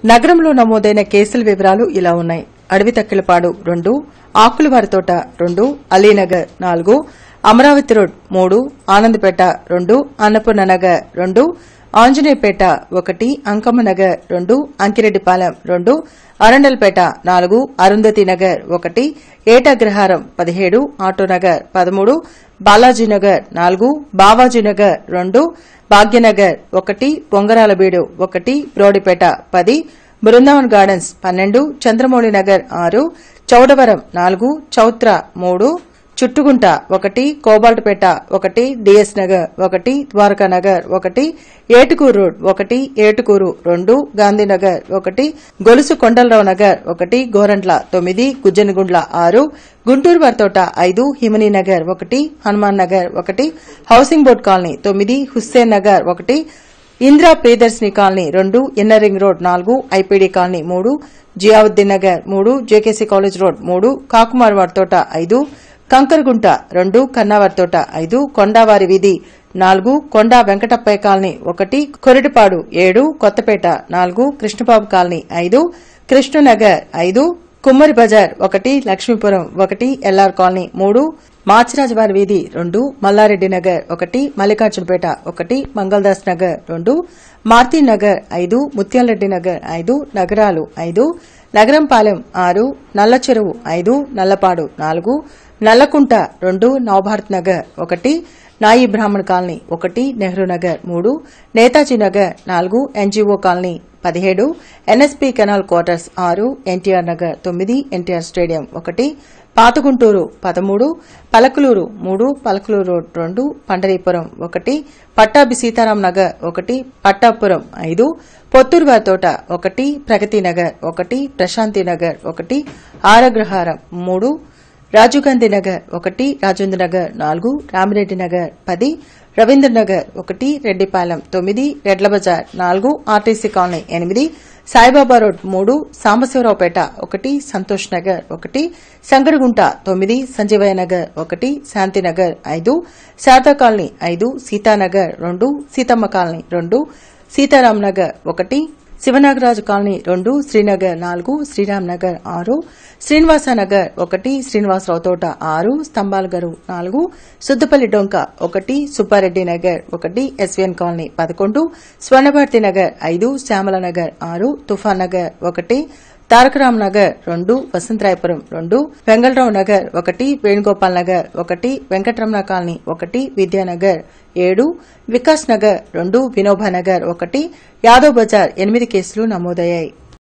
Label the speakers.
Speaker 1: నగరంలో నమోదైన కేసుల వివరాలు ఇలా ఉన్నాయి అడవి తక్కిలపాడు రెండు ఆకులవారి తోట రెండు అలీనగర్ నాలుగు అమరావతి రోడ్ మూడు ఆనందపేట రెండు అన్నపూర్ణ నగర్ రెండు ఆంజనేయపేట ఒకటి అంకమ్మ నగర్ రెండు అంకిరెడ్డిపాలెం రెండు అరండల్పేట నాలుగు అరుంధతి నగర్ ఒకటి ఏటగ్రహారం పదిహేడు ఆటోనగర్ పదమూడు బాలాజీనగర్ నాలుగు బావాజీనగర్ రెండు భాగ్యనగర్ ఒకటి పొంగరాలబీడు ఒకటి బ్రోడిపేట పది బృందావన్ గార్డెన్స్ పన్నెండు చంద్రమౌళి నగర్ ఆరు చౌడవరం నాలుగు చౌత్ర మూడు చుట్టుగుంట ఒకటి కోబాల్ట్పేట ఒకటి డిఎస్ నగర్ ఒకటి ద్వారకా నగర్ ఒకటి ఏటుకూరు రోడ్ ఒకటి ఏటుకూరు రెండు గాంధీనగర్ ఒకటి గొలుసు కొండలరావు నగర్ ఒకటి గోరంట్ల తొమ్మిది గుజ్జనగుండ్ల ఆరు గుంటూరు వారితోట ఐదు హిమనీ నగర్ ఒకటి హనుమాన్ నగర్ ఒకటి హౌసింగ్ బోర్డ్ కాలనీ తొమ్మిది హుస్సేన్ నగర్ ఒకటి ఇందిరా ప్రియదర్శిని కాలనీ రెండు ఇన్నర్ రింగ్ రోడ్ నాలుగు ఐపీడీ కాలనీ మూడు జియావుద్దీన్ నగర్ మూడు జేకేసీ కాలేజ్ రోడ్ మూడు కాకుమార్ వారితోట ఐదు కంకరగుంట రెండు కన్నావారితోట ఐదు కొండావారి వీధి నాలుగు కొండా వెంకటప్పయ్య కాలనీ ఒకటి కొరిటిపాడు ఏడు కొత్తపేట నాలుగు కృష్ణబాబు కాలనీ ఐదు కృష్ణనగర్ ఐదు కుమ్మరి బజార్ ఒకటి లక్ష్మీపురం ఒకటి ఎల్ఆర్ కాలనీ మూడు మాచిరాజవారి వీధి రెండు మల్లారెడ్డి నగర్ ఒకటి మల్లికార్జునపేట ఒకటి మంగళదాస్ నగర్ రెండు మారుతి నగర్ ఐదు ముత్యాలరెడ్డి నగర్ ఐదు నగరాలు ఐదు నగరంపాలెం ఆరు నల్ల చెరువు ఐదు నల్లపాడు నాలుగు నల్లకుంట రెండు నవభారత్ నగర్ ఒకటి నాయి బ్రాహ్మణ్ కాలనీ ఒకటి నెహ్రూ నగర్ మూడు నేతాజీ నగర్ నాలుగు ఎన్జీఓ కాలనీ పదిహేడు ఎన్ఎస్పీ కెనాల్ క్వార్టర్స్ ఆరు ఎన్టీఆర్ నగర్ తొమ్మిది ఎన్టీఆర్ స్టేడియం ఒకటి పాతగుంటూరు పదమూడు పలకలూరు మూడు పలకలూరు రోడ్ రెండు పండరీపురం ఒకటి పట్టాభి సీతారాం నగర్ ఒకటి పట్టాపురం ఐదు పొత్తూరు తోట ఒకటి ప్రగతి నగర్ ఒకటి ప్రశాంతి నగర్ ఒకటి ఆరగ్రహారం మూడు రాజీవ్ గాంధీ నగర్ ఒకటి రాజేంద్ర నగర్ నాలుగు రామిరెడ్డి నగర్ పది రవీంద్ర నగర్ ఒకటి రెడ్డిపాలెం తొమ్మిది రెడ్ల బజార్ నాలుగు ఆర్టీసీ కాలనీ ఎనిమిది సాయిబాబా రోడ్ మూడు సాంబశివరావుపేట ఒకటి సంతోష్ నగర్ ఒకటి సంగడిగుంట తొమ్మిది సంజీవయ్య నగర్ ఒకటి శాంతినగర్ ఐదు శారదా కాలనీ ఐదు సీతానగర్ రెండు సీతమ్మ కాలనీ రెండు సీతారాం నగర్ ఒకటి శివనాగరాజు కాలనీ రెండు శ్రీనగర్ నాలుగు శ్రీరామ్ నగర్ ఆరు శ్రీనివాస నగర్ ఒకటి శ్రీనివాసరావు తోట ఆరు స్తంభాల గరు నాలుగు సుద్దపల్లి డొంక ఒకటి సుబ్బారెడ్డి నగర్ ఒకటి ఎస్వీఎన్ కాలనీ పదకొండు స్వర్ణభారతి నగర్ ఐదు శ్యామల నగర్ ఆరు తుఫాన్ నగర్ ఒకటి తారకరామ్ నగర్ రెండు వసంతరాయపురం రెండు వెంగళరావు నగర్ ఒకటి వేణుగోపాల్ నగర్ ఒకటి వెంకటరమణ కాలనీ ఒకటి విద్యానగర్ ఏడు వికాస్ నగర్ రెండు వినోబా నగర్ ఒకటి యాదవ్ బజార్ ఎనిమిది కేసులు నమోదయ్యాయి